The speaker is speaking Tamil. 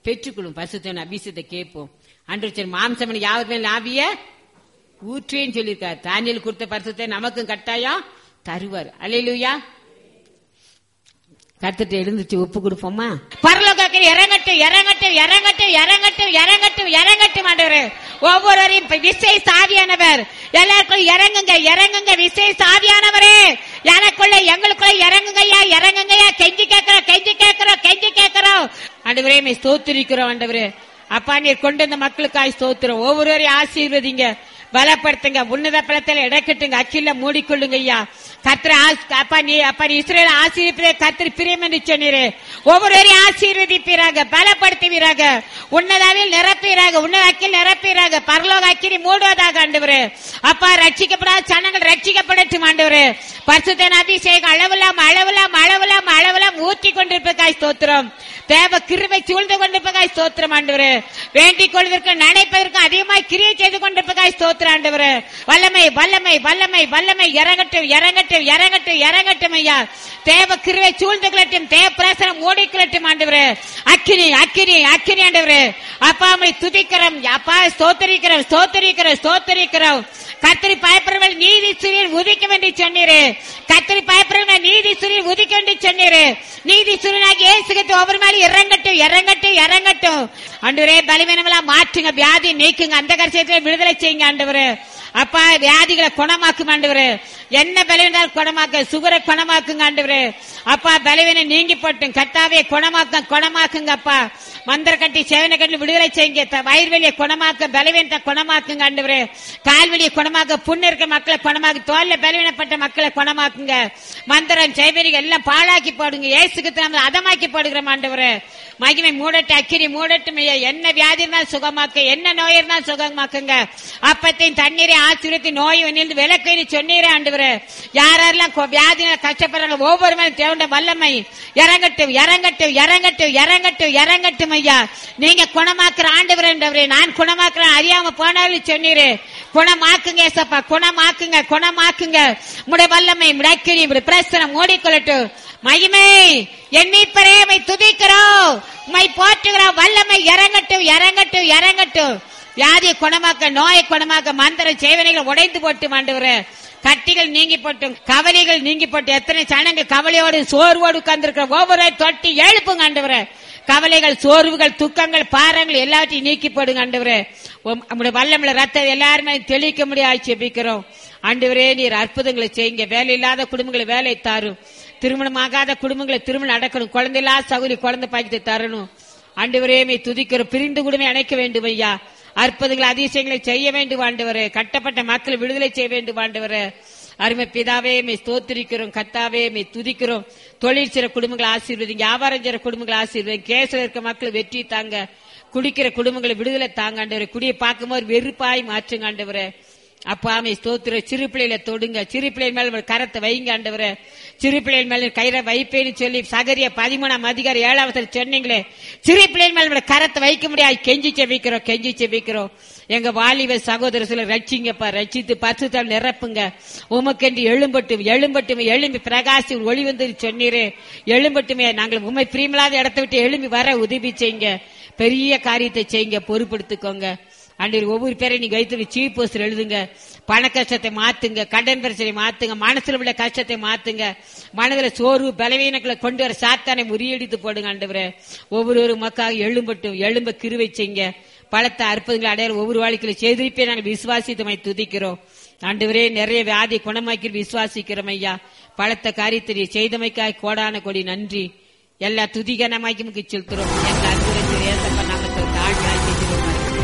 பெற்றுக்கொள்ளும் பரிசுத்தவன் அபிஷத்தை கேட்போம் அன்று சரி மாம்சமன் யாவர் மேல் ஆவிய ஊற்றேன்னு சொல்லியிருக்காரு தானியல் கொடுத்த பரிசுத்தை நமக்கும் கட்டாயம் தருவார் அலையிலுயா கத்துட்டு எழுந்துச்சு ஒப்பு கொடுப்போமா பரலோகத்தில் இறங்கட்டும் இறங்கட்டும் இறங்கட்டும் இறங்கட்டும் இறங்கட்டும் இறங்கட்டும் ஆண்டவரே ஒவ்வொருவரையும் இப்ப விசேஷ ஆவியானவர் எல்லாருக்கும் இறங்குங்க இறங்குங்க விசேஷ ஆவியானவரே எனக்குள்ள எங்களுக்குள்ள இறங்குங்கய்யா இறங்குங்கய்யா கெஞ்சி கேட்கிறோம் கெஞ்சி கேட்கிறோம் கெஞ்சி கேட்கிறோம் ஆண்டவரே மே ஸ்தோத்திரிக்கிறோம் ஆண்டவரே அப்பா நீர் கொண்டு வந்த மக்களுக்காய் ஸ்தோத்திரம் ஒவ்வொருவரையும் ஆசீர்வதிங்க பலப்படுத்துங்க உன்னத பலத்தில் இடக்கட்டுங்க அக்கில மூடிக்கொள்ளுங்க ஐயா கத்திர அப்பா நீ அப்பா நீ இஸ்ரேல் ஆசீர்வதிப்பதே கத்திரி பிரியம் என்று சொன்னீரே ஒவ்வொருவரையும் ஆசீர்வதிப்பீராக பலப்படுத்துவீராக உன்னதாவில் நிரப்பீராக உன்னத அக்கில் நிரப்பீராக பரலோக அக்கினி மூடுவதாக ஆண்டவரு அப்பா ரட்சிக்கப்படாத சனங்கள் ரட்சிக்கப்படட்டும் ஆண்டவரு பரிசுத்தன் அபிஷேகம் அளவில்லாம் அளவில்லாம் அளவில்லாம் அளவில்லாம் ஊற்றி கொண்டிருப்பதாய் ஸ்தோத்திரம் தேவ கிருவை சூழ்ந்து கொண்டிருப்பதாய் ஸ்தோத்திரம் ஆண்டவரு வேண்டிக் கொள்வதற்கு நினைப்பதற்கு அதிகமாய் கிரியை செய்து கொண்டிருப்பதாய் ஸ்தோத்திரம் ஆண்டவரு வல்லமை வல்லமை வல்லமை வல்லமை இறங்கட்டும் இறங்கட்டும் இறங்கட்டும் இறங்கட்டும் ஐயா தேவ கிருவை சூழ்ந்து கொள்ளட்டும் தேவ பிரசனம் ஓடிக்கொள்ளட்டும் ஆண்டவரு அக்கினி அக்கினி அக்கினி ஆண்டவரு அப்பா அவங்களை துதிக்கிறோம் அப்பா ஸ்தோத்தரிக்கிறோம் ஸ்தோத்தரிக்கிறோம் ஸ்தோத்தரிக்கிறோம் கத்திரி பயப்படுறவள் நீதி சூரியன் உதிக்க வேண்டி சொன்னீரு கத்திரி பயப்படுறவங்க நீதி சூரியன் உதிக்க வேண்டி சொன்னீரு நீதி சூரியனாகி ஏசுகத்து ஒவ்வொரு மேலும் இறங்கட்டும் இறங்கட்டும் இறங்கட்டும் ஆண்டவரே பலவீனமெல்லாம் மாற்றுங்க வியாதி நீக்குங்க அந்த கரிசயத்துல விடுதலை செய்யுங்க ஆண்டவரு அப்பா வியாதிகளை குணமாக்கும் ஆண்டவரு என்ன பலவீனால் குணமாக்க சுகரை குணமாக்குங்க ஆண்டவரு அப்பா பலவீனம் நீங்கி போட்டும் கத்தாவே குணமாக்க குணமாக்குங்க அப்பா மந்திர கட்டி சேவனை கட்டி விடுதலை செய்யுங்க த- வயிறுவலியை குணமாக்க பலவீனத்தை குணமாக்குங்க ஆண்டவரு கால்வலியை குணமாக்க புண்ணு இருக்க மக்களை குணமாக்கு தோல்ல பலவீனப்பட்ட மக்களை குணமாக்குங்க மந்திரம் செய்வனிகள் எல்லாம் பாழாக்கி போடுங்க ஏசுக்கு நம்ம அதமாக்கி போடுகிறோம் ஆண்டவரு மகிமை மூடட்டு அக்கினி மூடட்டும் ஐயா. என்ன வியாதி இருந்தாலும் சுகமாக்க என்ன நோய் இருந்தாலும் சுகமாக்குங்க அப்பத்தையும் தண்ணீரை ஆசிரியத்தை நோய் வந்து விளக்கைன்னு சொன்னீரே ஆண்டவரு யாரெல்லாம் கொ- வியாதியில கஷ்டப்படுறாங்க ஒவ்வொரு மேலும் தேவண்ட வல்லமை இறங்கட்டும் இறங்கட்டும் இறங்கட்டும் இறங்கட்டும் இறங்கட்டும் ஐயா நீங்க குணமாக்குற ஆண்டவர் என்றவரே நான் குணமாக்குறேன் அறியாம போனாலும் சொன்னீரு குணமாக்குங்க ஏசப்பா குணமாக்குங்க குணமாக்குங்க முடைய வல்லமை முடக்கிரி இப்படி பிரசனம் மூடிக்கொள்ளட்டும் மகிமை என் மீட்பரே உம்மை துதிக்கிறோம் உம்மை போற்றுகிறோம் வல்லமை இறங்கட்டும் இறங்கட்டும் இறங்கட்டும் வியாதியை குணமாக்க நோயை குணமாக்க மந்திர சேவனைகள் உடைந்து போட்டு மாண்டவரு கட்டிகள் நீங்கி போட்டும் கவலைகள் நீங்கி போட்டு எத்தனை சனங்கள் கவலையோடு சோர்வோடு உட்கார்ந்திருக்கிற ஒவ்வொரு தொட்டி எழுப்புங்க ஆண்டவரே கவலைகள் சோர்வுகள் துக்கங்கள் பாரங்கள் எல்லாத்தையும் நீக்கி போடுங்க ஆண்டவரே உம் நம்முடைய வல்லமில்ல ரத்தம் எல்லாருமே தெளிக்க முடியாது செபிக்கிறோம் ஆண்டவரே நீர் அற்புதங்களை செய்யுங்க வேலை இல்லாத குடும்பங்களை வேலை தாரும் திருமணமாகாத குடும்பங்களை திருமணம் நடக்கணும் குழந்தை இல்லாத சகுரி குழந்தை பாக்கியத்தை தரணும் ஆண்டவரே மே துதிக்கிறோம் பிரிந்து குடும்பம் அணைக்க வேண்டும் ஐயா அற்புதங்கள் அதிசயங்களை செய்ய வேண்டும் ஆண்டவரே கட்டப்பட்ட மக்களை விடுதலை செய்ய வேண்டும் ஆண்டவரே அருமை பிதாவே மே ஸ்தோத்திரிக்கிறோம் கத்தாவே மே துதிக்கிறோம் தொழில் செய்ற குடும்பங்களை ஆசீர்வதிங்க வியாபாரம் செய்ற குடும்பங்களை ஆசீர்வதிங்க கேஸ்ல இருக்க மக்கள் வெற்றி தாங்க குடிக்கிற குடும்பங்களை விடுதலை தாங்க ஆண்டவரே குடியை பார்க்கும்போது வெறுப்பாய் மாற்றுங்க ஆண்டவரே அப்பாமே ஸ்தோத்திர சிறு பிள்ளைகளை தொடுங்க சிறு பிள்ளைகள் மேல உங்கள் கரத்தை வைங்க ஆண்டவரே சிறு பிள்ளைகள் மேல கயிறை வைப்பேன்னு சொல்லி சகரிய பதிமூணாம் அதிகாரி ஏழாவது சொன்னீங்களே சிறு பிள்ளைகள் மேல உங்கள் கரத்தை வைக்க முடியாது கெஞ்சி செவிக்கிறோம் கெஞ்சி செவிக்கிறோம் எங்க வாலிப சகோதர சில ரட்சிங்கப்பா ரட்சித்து பசுத்தால் நிரப்புங்க உமக்கென்று எழும்பட்டும் எழும்பட்டும் எழும்பி பிரகாசி ஒளி வந்து சொன்னீரே எழும்பட்டுமே நாங்கள் உண்மை பிரியமில்லாத இடத்தை விட்டு எழும்பி வர உதவி செய்யுங்க பெரிய காரியத்தை செய்யுங்க பொறுப்படுத்திக்கோங்க ஆண்டவர் ஒவ்வொரு பேரையும் நீங்க வைத்து சீப் போஸ்டர் எழுதுங்க பண கஷ்டத்தை மாத்துங்க கடன் பிரச்சனை மாத்துங்க மனசுல உள்ள கஷ்டத்தை மாத்துங்க மனதுல சோர்வு பலவீனங்களை கொண்டு வர சாத்தானை முறியடித்து போடுங்க ஆண்டவரே ஒவ்வொரு மக்களாக எழும்பட்டும் எழும்ப கிருவை செய்யுங்க பலத்த அற்புதங்களை அடையாள ஒவ்வொரு வாழ்க்கையில செய்திருப்பே நாங்கள் விசுவாசித்தமை துதிக்கிறோம் ஆண்டவரே நிறைய வியாதி குணமாக்கி விசுவாசிக்கிறோம் ஐயா பலத்த காரியத்தை செய்தமைக்காய் கோடான கொடி நன்றி எல்லா துதிகனமாக்கி முக்கிய செலுத்துறோம் எங்க அற்புதத்தை ஏசப்ப நாமத்தில் தாழ்வாய்